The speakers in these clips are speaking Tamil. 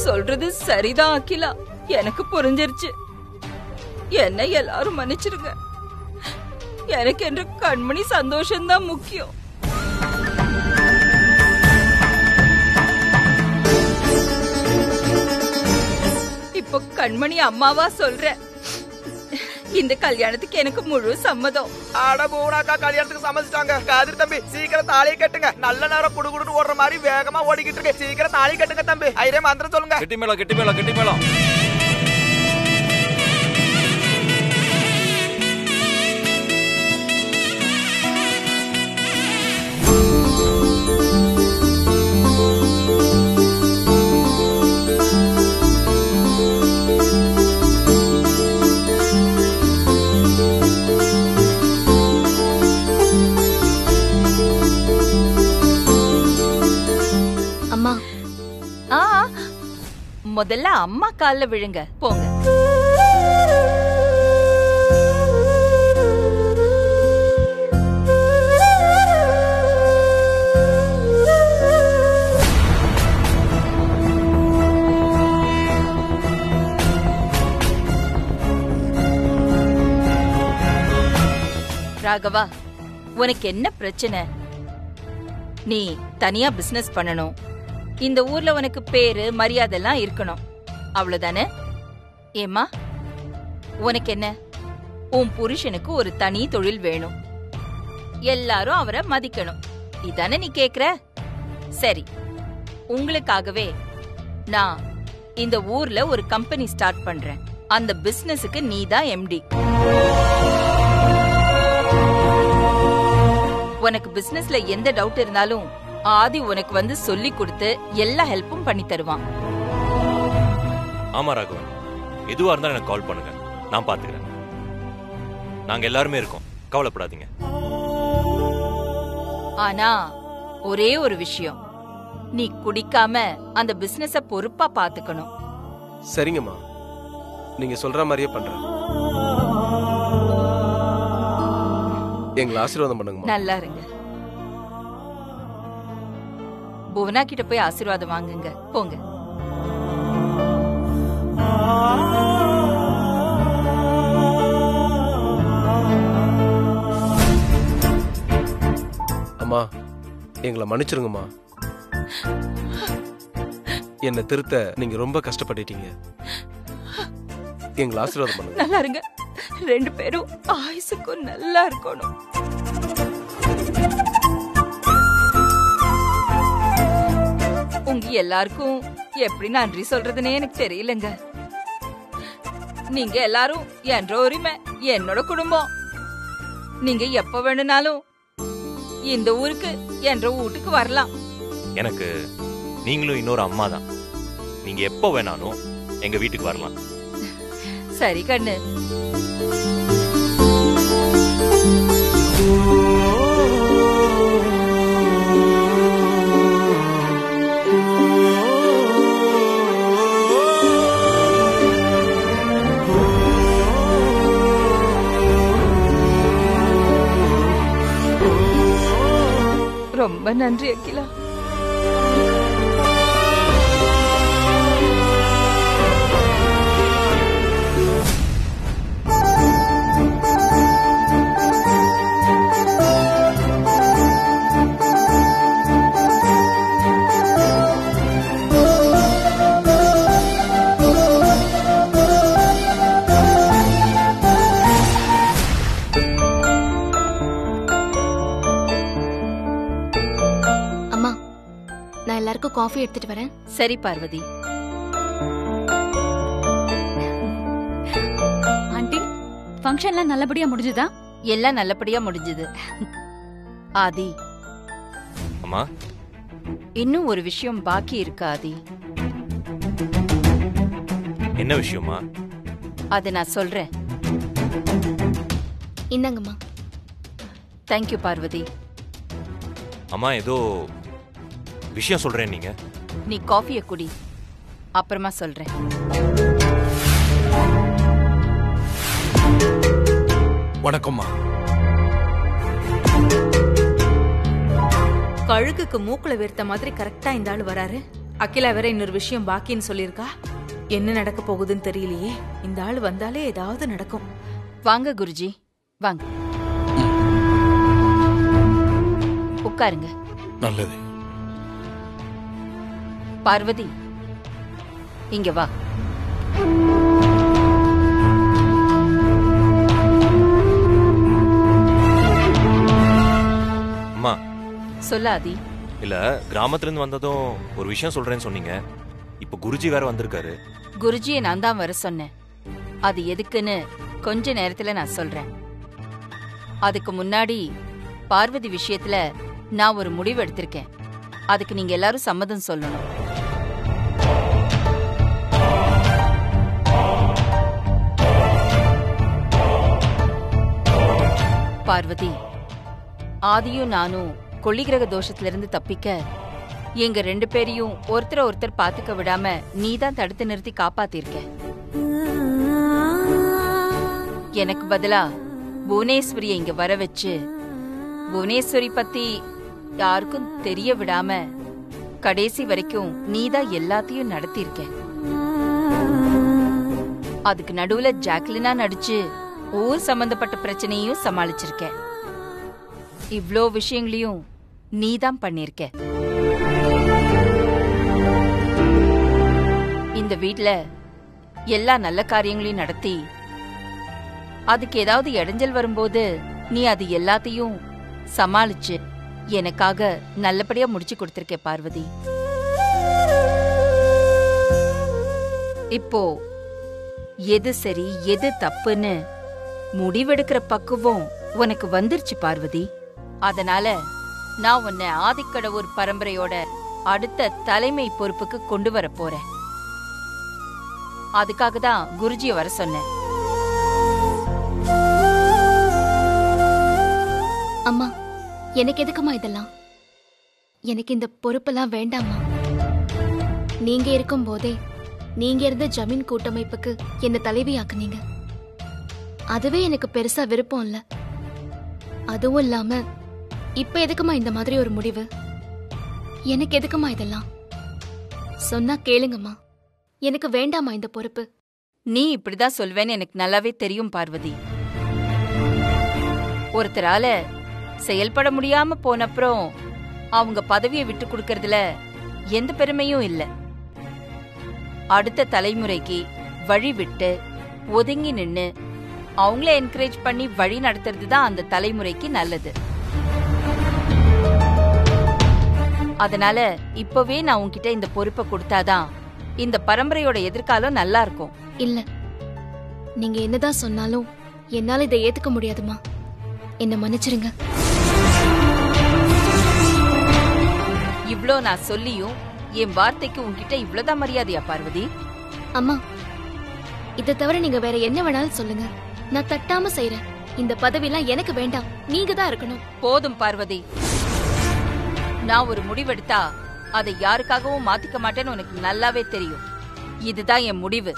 சொல்றது சரிதான் அகிலா எனக்கு புரிஞ்சிருச்சு என்ன எல்லாரும் மன்னிச்சிருங்க எனக்கு என்ற கண்மணி சந்தோஷம்தான் முக்கியம் இப்போ கண்மணி அம்மாவா சொல்றேன் இந்த கல்யாணத்துக்கு எனக்கு முழு சம்மதம் அட பூனாக்கா கல்யாணத்துக்கு சம்மதிச்சிட்டாங்க காதிர் தம்பி சீக்கிரம் தாலியை கட்டுங்க நல்ல நேரம் குடுகுடுன்னு ஓடுற மாதிரி வேகமா ஓடிக்கிட்டு இருக்கு சீக்கிரம் தாலி கட்டுங்க தம்பி ஐரே மந்திரம் சொல்லுங்க கெட்டி மேளம் கெட்டி மேளம் கெட்டி மேளம் அம்மா ஆ முதல்ல அம்மா கால்ல விழுங்க போங்க ராகவா உனக்கு என்ன பிரச்சனை நீ தனியா பிசினஸ் பண்ணணும் இந்த ஊர்ல உனக்கு பேரு மரியாதை எல்லாம் இருக்கணும் அவ்வளவுதானே ஏம்மா உனக்கு என்ன உன் புருஷனுக்கு ஒரு தனி தொழில் வேணும் எல்லாரும் அவரை மதிக்கணும் இதானே நீ கேக்குற சரி உங்களுக்காகவே நான் இந்த ஊர்ல ஒரு கம்பெனி ஸ்டார்ட் பண்றேன் அந்த பிசினஸுக்கு நீ தான் எம்டி உனக்கு பிசினஸ்ல எந்த டவுட் இருந்தாலும் ஆதி உனக்கு வந்து சொல்லி கொடுத்து எல்லா ஹெல்ப்பும் பண்ணி தருவான் ஆமா ராகவன் எதுவா இருந்தாலும் எனக்கு கால் பண்ணுங்க நான் பாத்துக்கிறேன் நாங்க எல்லாருமே இருக்கோம் கவலைப்படாதீங்க ஆனா ஒரே ஒரு விஷயம் நீ குடிக்காம அந்த பிசினஸ பொறுப்பா பாத்துக்கணும் சரிங்கம்மா நீங்க சொல்ற மாதிரியே பண்றேன் எங்களை ஆசீர்வாதம் பண்ணுங்கம்மா நல்லா இருங்க புவனா கிட்ட போய் ஆசீர்வாதம் வாங்குங்க போங்க அம்மா எங்களை மன்னிச்சிருங்கம்மா என்னை திருத்த நீங்க ரொம்ப கஷ்டப்பட்டுட்டீங்க எங்களை ஆசீர்வாதம் பண்ணுங்க நல்லா இருங்க ரெண்டு பேரும் ஆயுசுக்கும் நல்லா இருக்கணும் உங்க எல்லாருக்கும் எப்படி நன்றி சொல்றதுன்னே எனக்கு தெரியலங்க நீங்க எல்லாரும் என்ற உரிமை என்னோட குடும்பம் நீங்க எப்ப வேணும்னாலும் இந்த ஊருக்கு என்ற வீட்டுக்கு வரலாம் எனக்கு நீங்களும் இன்னொரு அம்மா தான் நீங்க எப்போ வேணாலும் எங்க வீட்டுக்கு வரலாம் சரி கண்ணு ரொம்ப நன்றி அகிலா அம்மா நான் எல்லாருக்கும் காஃபி எடுத்துட்டு வரேன் சரி பார்வதி ஆண்டி ஃபங்க்ஷன்லாம் நல்லபடியா முடிஞ்சுதா எல்லாம் நல்லபடியா முடிஞ்சது ஆதி அம்மா இன்னும் ஒரு விஷயம் பாக்கி இருக்கு ஆதி என்ன விஷயமா அதை நான் சொல்றேன் இந்தாங்கம்மா தேங்க்யூ பார்வதி அம்மா ஏதோ விஷயம் சொல்றேன் நீங்க நீ காஃபியை குடி அப்புறமா சொல்றேன் வணக்கம்மா கழுகுக்கு மூக்குல வேர்த்த மாதிரி கரெக்டா இந்த ஆள் வராரு அகிலா வேற இன்னொரு விஷயம் பாக்கின்னு சொல்லியிருக்கா என்ன நடக்க போகுதுன்னு தெரியலையே இந்த ஆள் வந்தாலே ஏதாவது நடக்கும் வாங்க குருஜி வாங்க உட்காருங்க நல்லது பார்வதி இங்க வா அம்மா சொல்லாதி இல்ல கிராமத்துல இருந்து வந்ததும் ஒரு விஷயம் சொல்றேன்னு சொன்னீங்க இப்போ குருஜி வேற வந்திருக்காரு குருஜியை நான் தான் வர சொன்னேன் அது எதுக்குன்னு கொஞ்ச நேரத்துல நான் சொல்றேன் அதுக்கு முன்னாடி பார்வதி விஷயத்துல நான் ஒரு முடிவு எடுத்திருக்கேன் அதுக்கு நீங்க எல்லாரும் சம்மதம் சொல்லணும் பார்வதி ஆதியும் நானும் கொள்ளிகிரக தோஷத்திலிருந்து தப்பிக்க எங்க ரெண்டு பேரையும் ஒருத்தர ஒருத்தர் பாத்துக்க விடாம நீ தான் தடுத்து நிறுத்தி காப்பாத்திருக்க எனக்கு பதிலா புவனேஸ்வரியை இங்க வர வச்சு புவனேஸ்வரி பத்தி யாருக்கும் தெரிய விடாம கடைசி வரைக்கும் நீ தான் எல்லாத்தையும் நடத்தியிருக்க அதுக்கு நடுவுல ஜாக்லினா நடிச்சு ஊர் சம்பந்தப்பட்ட பிரச்சனையும் சமாளிச்சிருக்க இவ்ளோ விஷயங்களையும் நீ தான் பண்ணிருக்க இந்த வீட்ல எல்லா நல்ல காரியங்களையும் நடத்தி அதுக்கு ஏதாவது இடைஞ்சல் வரும்போது நீ அது எல்லாத்தையும் சமாளிச்சு எனக்காக நல்லபடியா முடிச்சு கொடுத்திருக்க பார்வதி இப்போ எது சரி எது தப்புன்னு முடிவெடுக்கிற பக்குவம் உனக்கு வந்துருச்சு பார்வதி அதனால நான் உன்னை ஆதிக்கடவுர் பரம்பரையோட அடுத்த தலைமை பொறுப்புக்கு கொண்டு வர போறேன் அதுக்காக தான் குருஜியை வர சொன்னேன் அம்மா எனக்கு எதுக்குமா இதெல்லாம் எனக்கு இந்த பொறுப்பெல்லாம் வேண்டாம்மா நீங்க இருக்கும் போதே நீங்க இருந்த ஜமீன் கூட்டமைப்புக்கு என்ன தலைவியாக்குனீங்க அதுவே எனக்கு பெருசா விருப்பம் இல்ல அதுவும் இல்லாம இப்ப எதுக்குமா இந்த மாதிரி ஒரு முடிவு எனக்கு எதுக்குமா இதெல்லாம் சொன்னா கேளுங்கம்மா எனக்கு வேண்டாமா இந்த பொறுப்பு நீ இப்படிதான் சொல்வேன்னு எனக்கு நல்லாவே தெரியும் பார்வதி ஒருத்தரால செயல்பட முடியாம போனப்புறம் அவங்க பதவியை விட்டு கொடுக்கறதுல எந்த பெருமையும் இல்ல அடுத்த தலைமுறைக்கு வழி விட்டு ஒதுங்கி நின்னு அவங்கள என்கரேஜ் பண்ணி வழி நடத்துறது தான் அந்த தலைமுறைக்கு நல்லது அதனால இப்பவே நான் உன்கிட்ட இந்த பொறுப்பை கொடுத்தாதான் இந்த பரம்பரையோட எதிர்காலம் நல்லா இருக்கும் இல்ல நீங்க என்னதான் சொன்னாலும் என்னால இதை ஏத்துக்க முடியாதுமா என்ன மன்னிச்சிருங்க இவ்ளோ நான் சொல்லியும் என் வார்த்தைக்கு உன்கிட்ட இவ்ளோதான் மரியாதையா பார்வதி அம்மா இதை தவிர நீங்க வேற என்ன வேணாலும் சொல்லுங்க நான் தட்டாம செய்றேன் இந்த பதவிலாம் எனக்கு வேண்டாம் நீங்க தான் இருக்கணும் போதும் பார்வதி நான் ஒரு முடிவெடுத்தா அதை யாருக்காகவும் மாத்திக்க மாட்டேன்னு உனக்கு நல்லாவே தெரியும் இதுதான் என் முடிவு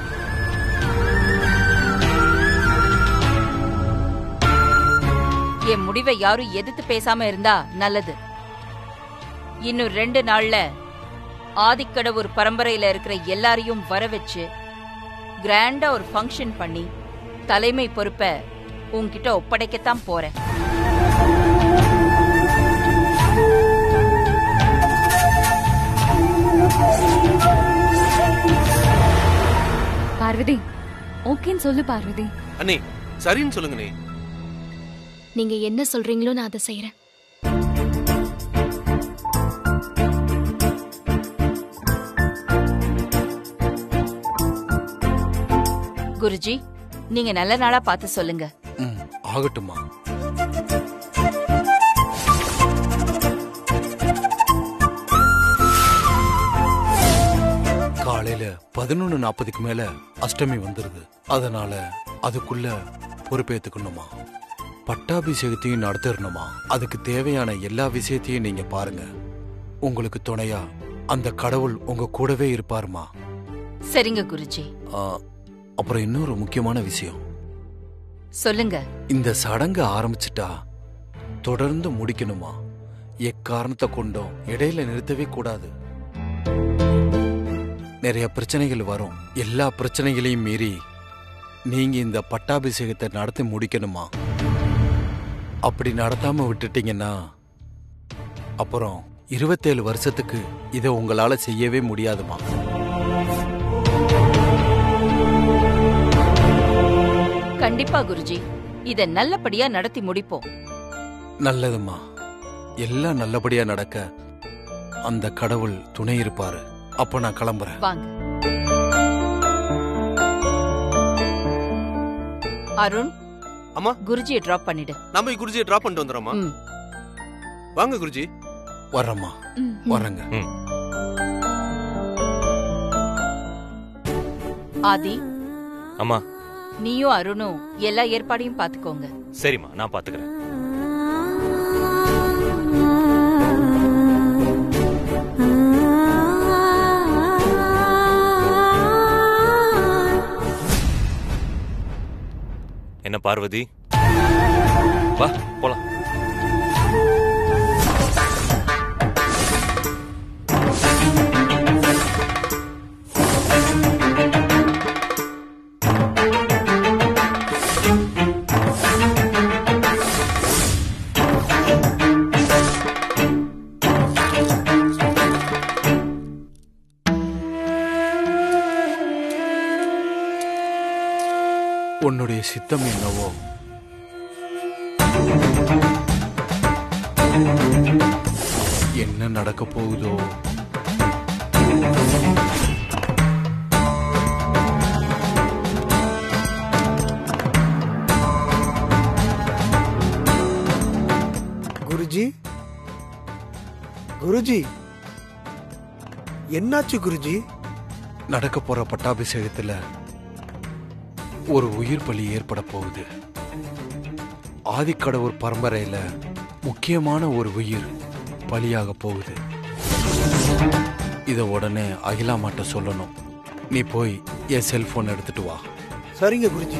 என் முடிவை யாரும் எதிர்த்து பேசாம இருந்தா நல்லது இன்னும் ரெண்டு நாள்ல ஆதிக்கடவுர் பரம்பரையில இருக்கிற எல்லாரையும் வர வச்சு கிராண்டா ஒரு ஃபங்க்ஷன் பண்ணி தலைமை பொறுப்பை உன்கிட்ட ஒப்படைக்கத்தான் போறேன் பார்வதி ஓகேன்னு சொல்லு பார்வதி அண்ணி சரின்னு சொல்லுங்க நீ நீங்க என்ன சொல்றீங்களோ நான் அதை செய்றேன் குருஜி நீங்க நல்ல நாளா பார்த்து சொல்லுங்க ம் ஆகட்டுமா காலையில பதினொன்னு நாற்பதுக்கு மேல அஷ்டமி வந்துருது அதனால அதுக்குள்ள பொறுப்பேத்துக்கணுமா பட்டாபிஷேகத்தையும் நடத்திடணுமா அதுக்கு தேவையான எல்லா விஷயத்தையும் நீங்க பாருங்க உங்களுக்கு துணையா அந்த கடவுள் உங்க கூடவே இருப்பாருமா சரிங்க குருஜி ஆ, அப்புறம் இன்னொரு முக்கியமான விஷயம் சொல்லுங்க இந்த சடங்கு ஆரம்பிச்சிட்டா தொடர்ந்து முடிக்கணுமா எக்காரணத்தை கொண்டும் இடையில நிறுத்தவே கூடாது நிறைய பிரச்சனைகள் வரும் எல்லா பிரச்சனைகளையும் மீறி நீங்க இந்த பட்டாபிஷேகத்தை நடத்தி முடிக்கணுமா அப்படி நடத்தாம விட்டுட்டீங்கன்னா அப்புறம் இருபத்தேழு வருஷத்துக்கு இதை உங்களால செய்யவே முடியாதுமா கண்டிப்பா குருஜி இத நல்லபடியா நடத்தி முடிப்போம் நல்லதும்மா எல்லாம் நல்லபடியா நடக்க அந்த கடவுள் துணை இருப்பாரு அப்ப நான் கிளம்புறேன் வாங்க அருண் அம்மா. குருஜியை டிராப் பண்ணிடு நம்ம போய் குருஜியை டிராப் பண்ணிட்டு வந்துடுறோம்மா ம். வாங்க குருஜி வர்றேம்மா ம். வரேங்க ஆதி அம்மா நீயும் அருணும் எல்லா ஏற்பாடையும் பாத்துக்கோங்க சரிம்மா நான் பாத்துக்கிறேன் என்ன பார்வதி வா போலாம் உன்னுடைய சித்தம் என்னவோ என்ன நடக்க போகுதோ குருஜி குருஜி என்னாச்சு குருஜி நடக்க போற பட்டாபிஷேகத்துல ஒரு உயிர் பலி ஏற்பட போகுது ஆதிக்கடவுர் பரம்பரையில முக்கியமான ஒரு உயிர் பலியாக போகுது இத உடனே அகிலாமாட்ட சொல்லணும் நீ போய் என் செல்போன் எடுத்துட்டு வா சரிங்க குருஜி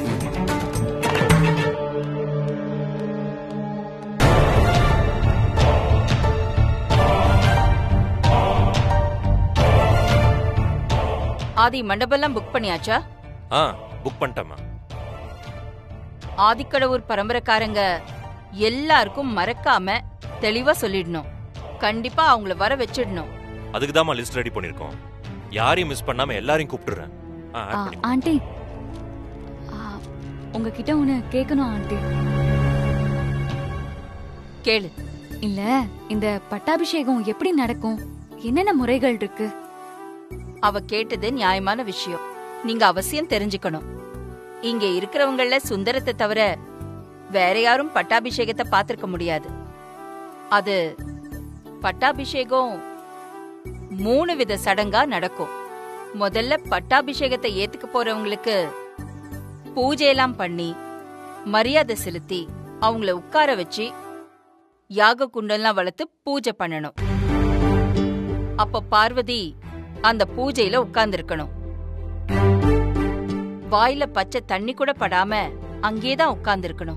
ஆதி மண்டபம்லாம் புக் பண்ணியாச்சா ஆ புக் பண்ணிட்டேம்மா ஆதிக்கடவுர் பரம்பரைக்காரங்க எல்லாருக்கும் மறக்காம தெளிவா சொல்லிடணும் கண்டிப்பா அவங்கள வர வச்சிடணும் அதுக்கு தான் லிஸ்ட் ரெடி பண்ணிருக்கோம் யாரையும் மிஸ் பண்ணாம எல்லாரையும் கூப்பிட்டுறேன் ஆ, add ஆ, பண்ணிக்கோ. ஆண்டி ஆ, உங்ககிட்ட ஒண்ணு கேட்கணும் ஆண்டி கேளு இல்ல இந்த பட்டாபிஷேகம் எப்படி நடக்கும் என்னென்ன முறைகள் இருக்கு அவ கேட்டது நியாயமான விஷயம் நீங்க அவசியம் தெரிஞ்சுக்கணும் இங்க இருக்கிறவங்கள சுந்தரத்தை தவிர வேற யாரும் பட்டாபிஷேகத்தை பார்த்திருக்க முடியாது அது பட்டாபிஷேகம் மூணு வித சடங்கா நடக்கும் முதல்ல பட்டாபிஷேகத்தை ஏத்துக்க போறவங்களுக்கு பூஜையெல்லாம் பண்ணி மரியாதை செலுத்தி அவங்கள உட்கார வச்சு யாக குண்டெல்லாம் வளர்த்து பூஜை பண்ணணும் அப்ப பார்வதி அந்த பூஜையில உட்கார்ந்திருக்கணும் வாயில பச்சை தண்ணி கூட படாம அங்கேதான் உட்கார்ந்திருக்கணும்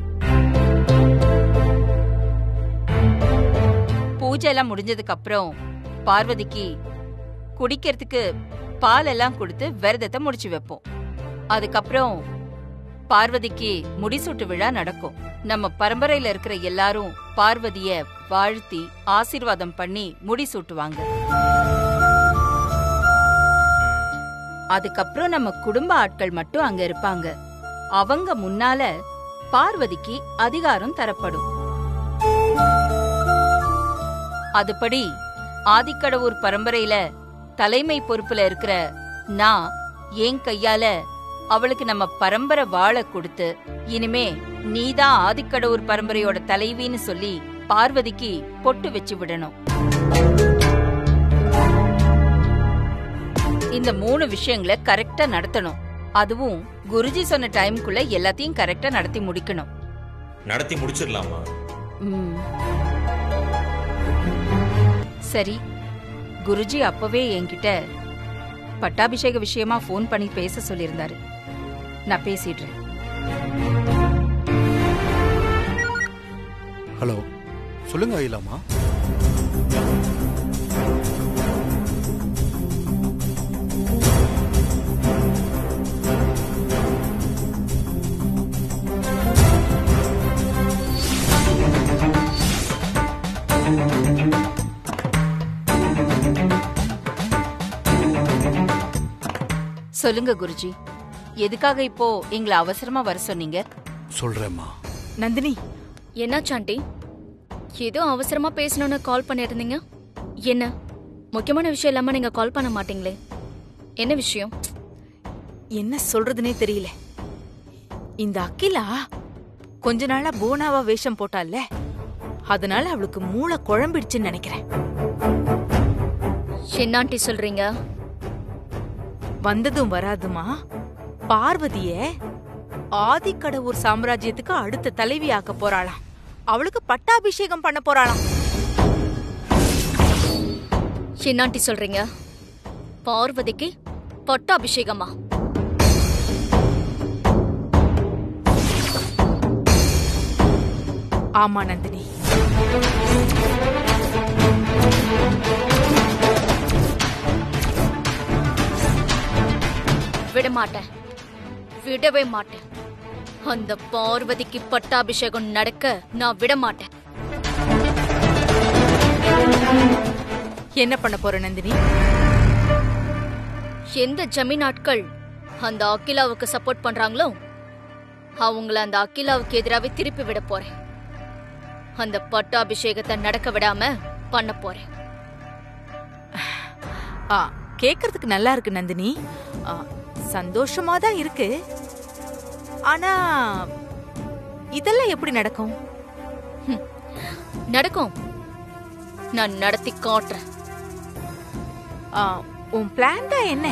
பூஜை எல்லாம் முடிஞ்சதுக்கு அப்புறம் பார்வதிக்கு குடிக்கிறதுக்கு பால் எல்லாம் கொடுத்து விரதத்தை முடிச்சு வைப்போம் அதுக்கப்புறம் பார்வதிக்கு முடிசூட்டு விழா நடக்கும் நம்ம பரம்பரையில இருக்கிற எல்லாரும் பார்வதிய வாழ்த்தி ஆசீர்வாதம் பண்ணி முடிசூட்டுவாங்க அதுக்கப்புறம் நம்ம குடும்ப ஆட்கள் மட்டும் அங்க இருப்பாங்க அவங்க முன்னால பார்வதிக்கு அதிகாரம் தரப்படும் அதுபடி ஆதிக்கடவுர் பரம்பரையில தலைமை பொறுப்புல இருக்கிற நான் என் கையால அவளுக்கு நம்ம பரம்பரை வாழ கொடுத்து இனிமே நீதான் ஆதிக்கடவுர் பரம்பரையோட தலைவின்னு சொல்லி பார்வதிக்கு பொட்டு வச்சு விடணும் இந்த மூணு விஷயங்களை கரெக்டா நடத்தணும் அதுவும் குருஜி சொன்ன டைம்குள்ள எல்லாத்தையும் கரெக்டா நடத்தி முடிக்கணும் நடத்தி முடிச்சிடலாமா ம். சரி குருஜி அப்பவே என்கிட்ட பட்டாபிஷேக விஷயமா ஃபோன் பண்ணி பேச சொல்லியிருந்தாரு நான் பேசிடுறேன் ஹலோ சொல்லுங்க அகிலாமா சொல்லுங்க குருஜி எதுக்காக இப்போ எங்களை அவசரமா வர சொன்னீங்க சொல்றேம்மா நந்தினி என்னாச்சு ஆண்டி ஏதோ அவசரமா பேசணும்னு கால் பண்ணிருந்தீங்க என்ன முக்கியமான விஷயம் இல்லாம நீங்க கால் பண்ண மாட்டீங்களே என்ன விஷயம் என்ன சொல்றதுனே தெரியல இந்த அகிலா கொஞ்ச நாளா போனாவா வேஷம் போட்டால்ல அதனால அவளுக்கு மூளை குழம்பிடுச்சுன்னு நினைக்கிறேன் என்ன ஆண்டி சொல்றீங்க வந்ததும் வராதுமா பார்வதிய ஆதிக்கடவுர் சாம்ராஜ்யத்துக்கு அடுத்த தலைவி ஆக்க போறாளாம் அவளுக்கு பட்டாபிஷேகம் பண்ண போறாளாம் என்ன ஆண்டி சொல்றீங்க பார்வதிக்கு பட்டாபிஷேகமா ஆமா நந்தினி விட மாட்டேன் விடவே மாட்டேன் அந்த பார்வதிக்கு பட்டாபிஷேகம் நடக்க நான் விட மாட்டேன் என்ன பண்ண போற நந்தினி எந்த ஜமீன் ஆட்கள் அந்த அகிலாவுக்கு சப்போர்ட் பண்றாங்களோ அவங்கள அந்த அகிலாவுக்கு எதிராவே திருப்பி விட போறேன் அந்த பட்டாபிஷேகத்தை நடக்க விடாம பண்ண போறேன் ஆ கேக்குறதுக்கு நல்லா இருக்கு நந்தினி ஆ, சந்தோஷமா தான் இருக்கு ஆனா இதெல்லாம் எப்படி நடக்கும் நடக்கும் நான் நடத்தி காட்டுறேன் ஆ, உன் பிளான் தான் என்ன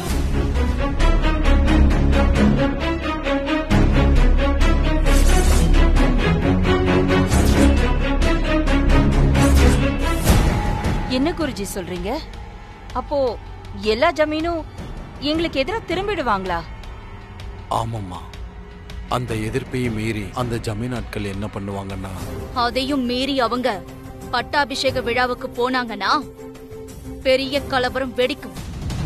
என்ன குருஜி சொல்றீங்க அப்போ எல்லா ஜமீனும் எங்களுக்கு எதிரா திரும்பிடுவாங்களா ஆமாம்மா அந்த எதிர்ப்பையும் மீறி அந்த ஜமீன் ஆட்கள் என்ன பண்ணுவாங்கன்னா அதையும் மீறி அவங்க பட்டாபிஷேக விழாவுக்கு போனாங்கன்னா பெரிய கலவரம் வெடிக்கும்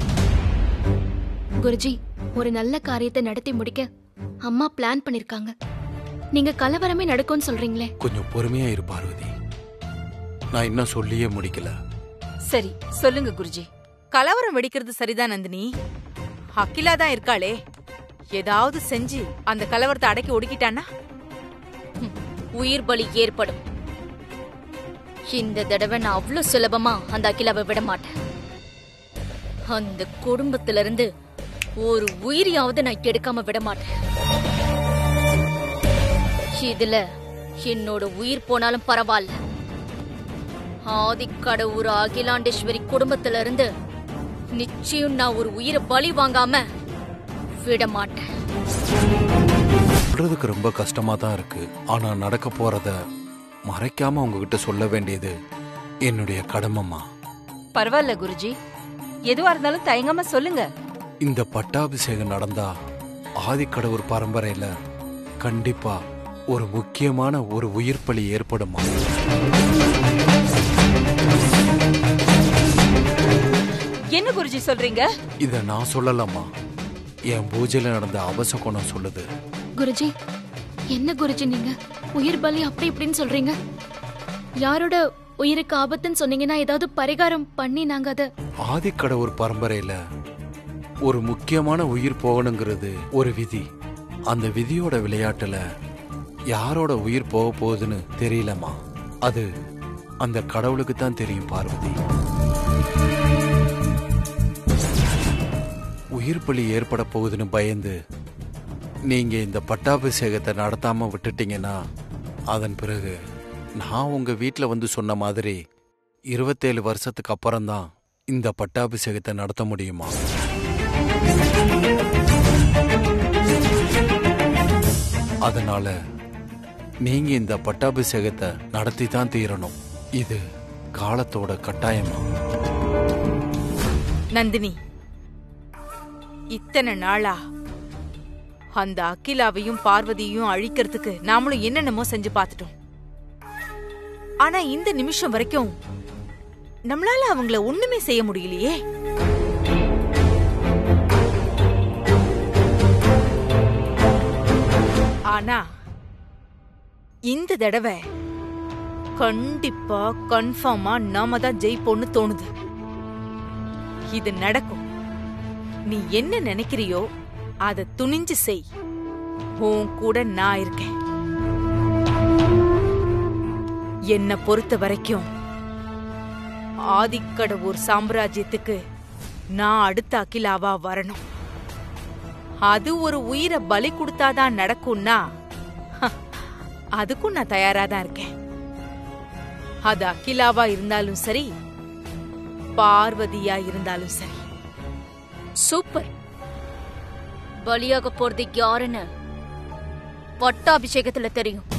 குருஜி ஒரு நல்ல காரியத்தை நடத்தி முடிக்க அம்மா பிளான் பண்ணிருக்காங்க நீங்க கலவரமே நடக்கும்னு சொல்றீங்களே கொஞ்சம் பொறுமையா இரு பார்வதி நான் இன்னும் சொல்லியே முடிக்கல சரி சொல்லுங்க குருஜி கலவரம் வெடிக்கிறது சரிதான் நந்தினி அகிலா தான் இருக்காளே ஏதாவது செஞ்சு அந்த கலவரத்தை அடக்கி ஒடுக்கிட்டானா ஹம், உயிர் பலி ஏற்படும் இந்த தடவை நான் அவ்வளவு சுலபமா அந்த அகிலாவை விட மாட்டேன் அந்த குடும்பத்துல இருந்து ஒரு உயிரியாவது நான் எடுக்காம விட மாட்டேன் இதுல என்னோட உயிர் போனாலும் பரவாயில்ல ஆதிக்கடவுர் அகிலாண்டேஸ்வரி குடும்பத்துல இருந்து நிச்சயம் நான் ஒரு உயிரை பலி வாங்காம விட மாட்டேன் சொல்றதுக்கு ரொம்ப கஷ்டமா தான் இருக்கு ஆனா நடக்க போறத மறைக்காம உங்ககிட்ட சொல்ல வேண்டியது என்னுடைய கடமைம்மா பரவாயில்ல குருஜி எதுவா இருந்தாலும் தயங்காம சொல்லுங்க இந்த பட்டாபிஷேகம் நடந்தா ஆதிக்கடவுர் பரம்பரையில கண்டிப்பா ஒரு முக்கியமான ஒரு உயிர் பலி ஏற்படுமா என்ன குருஜி சொல்றீங்க இத நான் சொல்லலாமா என் பூஜையில நடந்த அவசகுணம் சொல்லுது குருஜி என்ன குருஜி நீங்க உயிர் பலி அப்படி இப்படின்னு சொல்றீங்க யாரோட உயிருக்கு ஆபத்துன்னு சொன்னீங்கன்னா ஏதாவது பரிகாரம் பண்ணி நாங்க அத ஆதிக்கடவுர் பரம்பரையில ஒரு முக்கியமான உயிர் போகணுங்கிறது ஒரு விதி அந்த விதியோட விளையாட்டுல யாரோட உயிர் போக போகுதுன்னு தெரியலம்மா அது அந்த கடவுளுக்கு தான் தெரியும் பார்வதி உயிர் பலி ஏற்பட போகுதுன்னு பயந்து நீங்க இந்த பட்டாபிஷேகத்தை நடத்தாம விட்டுட்டீங்கன்னா அதன் பிறகு நான் உங்க வீட்ல வந்து சொன்ன மாதிரி இருபத்தேழு வருஷத்துக்கு அப்புறம்தான் இந்த பட்டாபிஷேகத்தை நடத்த முடியுமா அதனால நீங்க இந்த பட்டாபிஷேகத்தை நடத்தி தான் தீரணும் இது காலத்தோட கட்டாயமா நந்தினி இத்தனை நாளா அந்த அகிலாவையும் பார்வதியையும் அழிக்கிறதுக்கு நாமளும் என்னென்னமோ செஞ்சு பார்த்துட்டோம் ஆனா இந்த நிமிஷம் வரைக்கும் நம்மளால அவங்கள ஒண்ணுமே செய்ய முடியலையே ஆனா இந்த தடவை கண்டிப்பா கன்ஃபார்மா நாம தான் ஜெயிப்போம்னு தோணுது இது நடக்கும் நீ என்ன நினைக்கிறியோ அத துணிஞ்சு செய் உன் கூட நான் இருக்கேன் என்ன பொறுத்த வரைக்கும் ஆதிக்கடவூர் சாம்ராஜ்யத்துக்கு நான் அடுத்த அகிலாவா வரணும் அது ஒரு உயிரை பலி கொடுத்தாதான் நடக்கும்னா ஹ, அதுக்கும் நான் தயாரா தான் இருக்கேன் அது அகிலாவா இருந்தாலும் சரி பார்வதியா இருந்தாலும் சரி சூப்பர் பலியாக போறது யாருன்னு பட்டாபிஷேகத்துல தெரியும்